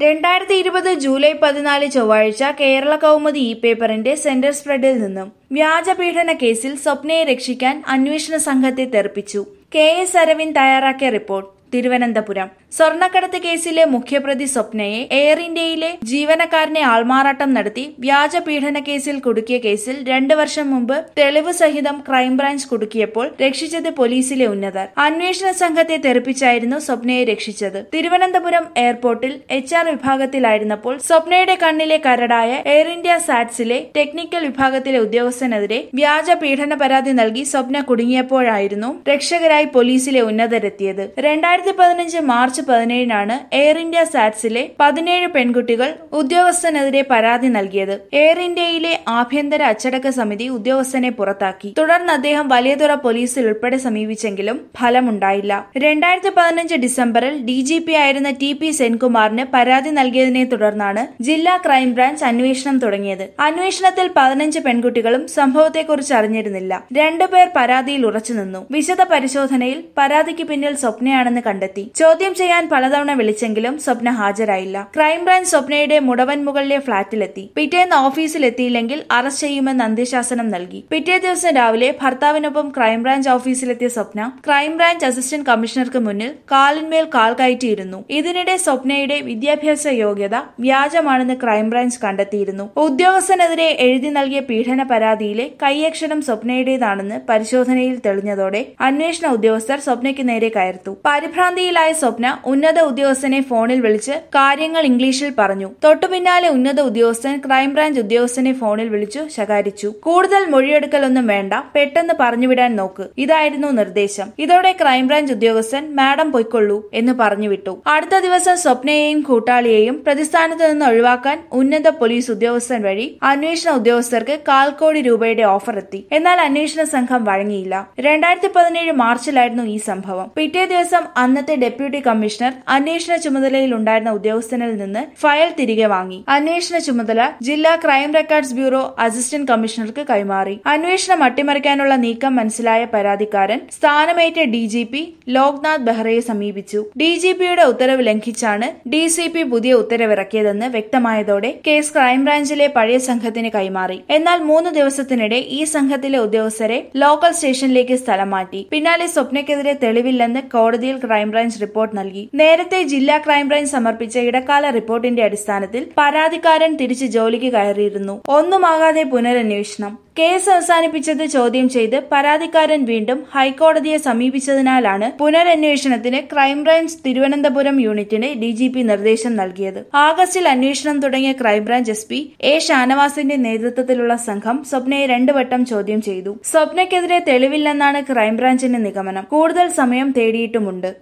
രണ്ടായിരത്തി ഇരുപത് ജൂലൈ പതിനാല് ചൊവ്വാഴ്ച കേരള കൗമുദി ഇ പേപ്പറിന്റെ സെന്റർ സ്പ്രെഡിൽ നിന്നും വ്യാജപീഡന കേസിൽ സ്വപ്നയെ രക്ഷിക്കാൻ അന്വേഷണ സംഘത്തെ തെറിപ്പിച്ചു കെ എസ് അരവിന്ദ് തയ്യാറാക്കിയ റിപ്പോർട്ട് തിരുവനന്തപുരം സ്വർണ്ണക്കടത്ത് കേസിലെ മുഖ്യപ്രതി സ്വപ്നയെ എയർ ഇന്ത്യയിലെ ജീവനക്കാരനെ ആൾമാറാട്ടം നടത്തി വ്യാജ പീഡന കേസിൽ കുടുക്കിയ കേസിൽ രണ്ടു വർഷം മുമ്പ് തെളിവ് സഹിതം ക്രൈംബ്രാഞ്ച് കുടുക്കിയപ്പോൾ രക്ഷിച്ചത് പോലീസിലെ ഉന്നതർ അന്വേഷണ സംഘത്തെ തെറിപ്പിച്ചായിരുന്നു സ്വപ്നയെ രക്ഷിച്ചത് തിരുവനന്തപുരം എയർപോർട്ടിൽ എച്ച് ആർ വിഭാഗത്തിലായിരുന്നപ്പോൾ സ്വപ്നയുടെ കണ്ണിലെ കരടായ എയർ ഇന്ത്യ സാറ്റ്സിലെ ടെക്നിക്കൽ വിഭാഗത്തിലെ ഉദ്യോഗസ്ഥനെതിരെ വ്യാജ പീഡന പരാതി നൽകി സ്വപ്ന കുടുങ്ങിയപ്പോഴായിരുന്നു രക്ഷകരായി പോലീസിലെ ഉന്നതരെത്തിയത് രണ്ടായിരത്തി പതിനഞ്ച് മാർച്ച് പതിനേഴിനാണ് എയർ ഇന്ത്യ സാറ്റ്സിലെ പതിനേഴ് പെൺകുട്ടികൾ ഉദ്യോഗസ്ഥനെതിരെ പരാതി നൽകിയത് എയർ ഇന്ത്യയിലെ ആഭ്യന്തര അച്ചടക്ക സമിതി ഉദ്യോഗസ്ഥനെ പുറത്താക്കി തുടർന്ന് അദ്ദേഹം വലിയതുറ പോലീസിൽ ഉൾപ്പെടെ സമീപിച്ചെങ്കിലും ഫലമുണ്ടായില്ല രണ്ടായിരത്തി പതിനഞ്ച് ഡിസംബറിൽ ഡി ജി പി ആയിരുന്ന ടി പി സെൻകുമാറിന് പരാതി നൽകിയതിനെ തുടർന്നാണ് ജില്ലാ ക്രൈംബ്രാഞ്ച് അന്വേഷണം തുടങ്ങിയത് അന്വേഷണത്തിൽ പതിനഞ്ച് പെൺകുട്ടികളും സംഭവത്തെക്കുറിച്ച് അറിഞ്ഞിരുന്നില്ല രണ്ടുപേർ പരാതിയിൽ ഉറച്ചുനിന്നു വിശദ പരിശോധനയിൽ പരാതിക്ക് പിന്നിൽ സ്വപ്നയാണെന്ന് കണ്ടെത്തി ചോദ്യം ചെയ്യാൻ പലതവണ വിളിച്ചെങ്കിലും സ്വപ്ന ഹാജരായില്ല ക്രൈംബ്രാഞ്ച് സ്വപ്നയുടെ മുടവൻമുകളിലെ ഫ്ളാറ്റിലെത്തി പിറ്റേന്ന് ഓഫീസിലെത്തിയില്ലെങ്കിൽ അറസ്റ്റ് ചെയ്യുമെന്ന് അന്ത്യശാസനം നൽകി പിറ്റേ ദിവസം രാവിലെ ഭർത്താവിനൊപ്പം ക്രൈംബ്രാഞ്ച് ഓഫീസിലെത്തിയ സ്വപ്ന ക്രൈംബ്രാഞ്ച് അസിസ്റ്റന്റ് കമ്മീഷണർക്ക് മുന്നിൽ കാലിന്മേൽ കാൽ കയറ്റിയിരുന്നു ഇതിനിടെ സ്വപ്നയുടെ വിദ്യാഭ്യാസ യോഗ്യത വ്യാജമാണെന്ന് ക്രൈംബ്രാഞ്ച് കണ്ടെത്തിയിരുന്നു ഉദ്യോഗസ്ഥനെതിരെ എഴുതി നൽകിയ പീഡന പരാതിയിലെ കൈയക്ഷരം സ്വപ്നയുടേതാണെന്ന് പരിശോധനയിൽ തെളിഞ്ഞതോടെ അന്വേഷണ ഉദ്യോഗസ്ഥർ സ്വപ്നയ്ക്ക് നേരെ കയർത്തു പരിഭ്രാന്തിയിലായ സ്വപ്ന ഉന്നത ഉദ്യോഗസ്ഥനെ ഫോണിൽ വിളിച്ച് കാര്യങ്ങൾ ഇംഗ്ലീഷിൽ പറഞ്ഞു തൊട്ടുപിന്നാലെ ഉന്നത ഉദ്യോഗസ്ഥൻ ക്രൈംബ്രാഞ്ച് ഉദ്യോഗസ്ഥനെ ഫോണിൽ വിളിച്ചു ശകാരിച്ചു കൂടുതൽ മൊഴിയെടുക്കലൊന്നും വേണ്ട പെട്ടെന്ന് പറഞ്ഞുവിടാൻ നോക്ക് ഇതായിരുന്നു നിർദ്ദേശം ഇതോടെ ക്രൈംബ്രാഞ്ച് ഉദ്യോഗസ്ഥൻ മാഡം പൊയ്ക്കൊള്ളൂ എന്ന് പറഞ്ഞുവിട്ടു അടുത്ത ദിവസം സ്വപ്നയെയും കൂട്ടാളിയെയും പ്രതിസ്ഥാനത്ത് നിന്ന് ഒഴിവാക്കാൻ ഉന്നത പോലീസ് ഉദ്യോഗസ്ഥൻ വഴി അന്വേഷണ ഉദ്യോഗസ്ഥർക്ക് കാൽ കോടി രൂപയുടെ ഓഫർ എത്തി എന്നാൽ അന്വേഷണ സംഘം വഴങ്ങിയില്ല രണ്ടായിരത്തി പതിനേഴ് മാർച്ചിലായിരുന്നു ഈ സംഭവം പിറ്റേ ദിവസം അന്നത്തെ ഡെപ്യൂട്ടി കമ്മീഷണർ അന്വേഷണ ചുമതലയിൽ ഉണ്ടായിരുന്ന ഉദ്യോഗസ്ഥനിൽ നിന്ന് ഫയൽ തിരികെ വാങ്ങി അന്വേഷണ ചുമതല ജില്ലാ ക്രൈം റെക്കോർഡ്സ് ബ്യൂറോ അസിസ്റ്റന്റ് കമ്മീഷണർക്ക് കൈമാറി അന്വേഷണം അട്ടിമറിക്കാനുള്ള നീക്കം മനസ്സിലായ പരാതിക്കാരൻ സ്ഥാനമേറ്റ ഡി ജി പി ലോക്നാഥ് ബെഹ്റയെ സമീപിച്ചു ഡി ജി പിയുടെ ഉത്തരവ് ലംഘിച്ചാണ് ഡി സി പി പുതിയ ഉത്തരവിറക്കിയതെന്ന് വ്യക്തമായതോടെ കേസ് ക്രൈംബ്രാഞ്ചിലെ പഴയ സംഘത്തിന് കൈമാറി എന്നാൽ മൂന്ന് ദിവസത്തിനിടെ ഈ സംഘത്തിലെ ഉദ്യോഗസ്ഥരെ ലോക്കൽ സ്റ്റേഷനിലേക്ക് സ്ഥലം മാറ്റി പിന്നാലെ സ്വപ്നയ്ക്കെതിരെ തെളിവില്ലെന്ന് കോടതിയിൽ ക്രൈംബ്രാഞ്ച് റിപ്പോർട്ട് നൽകി നേരത്തെ ജില്ലാ ക്രൈംബ്രാഞ്ച് സമർപ്പിച്ച ഇടക്കാല റിപ്പോർട്ടിന്റെ അടിസ്ഥാനത്തിൽ പരാതിക്കാരൻ തിരിച്ച് ജോലിക്ക് കയറിയിരുന്നു ഒന്നുമാകാതെ പുനരന്വേഷണം കേസ് അവസാനിപ്പിച്ചത് ചോദ്യം ചെയ്ത് പരാതിക്കാരൻ വീണ്ടും ഹൈക്കോടതിയെ സമീപിച്ചതിനാലാണ് പുനരന്വേഷണത്തിന് ക്രൈംബ്രാഞ്ച് തിരുവനന്തപുരം യൂണിറ്റിന് ഡി ജി പി നിർദ്ദേശം നൽകിയത് ആഗസ്റ്റിൽ അന്വേഷണം തുടങ്ങിയ ക്രൈംബ്രാഞ്ച് എസ് പി എ ഷാനവാസിന്റെ നേതൃത്വത്തിലുള്ള സംഘം സ്വപ്നയെ രണ്ടുവട്ടം ചോദ്യം ചെയ്തു സ്വപ്നയ്ക്കെതിരെ തെളിവില്ലെന്നാണ് ക്രൈംബ്രാഞ്ചിന്റെ നിഗമനം കൂടുതൽ സമയം തേടിയിട്ടുമുണ്ട്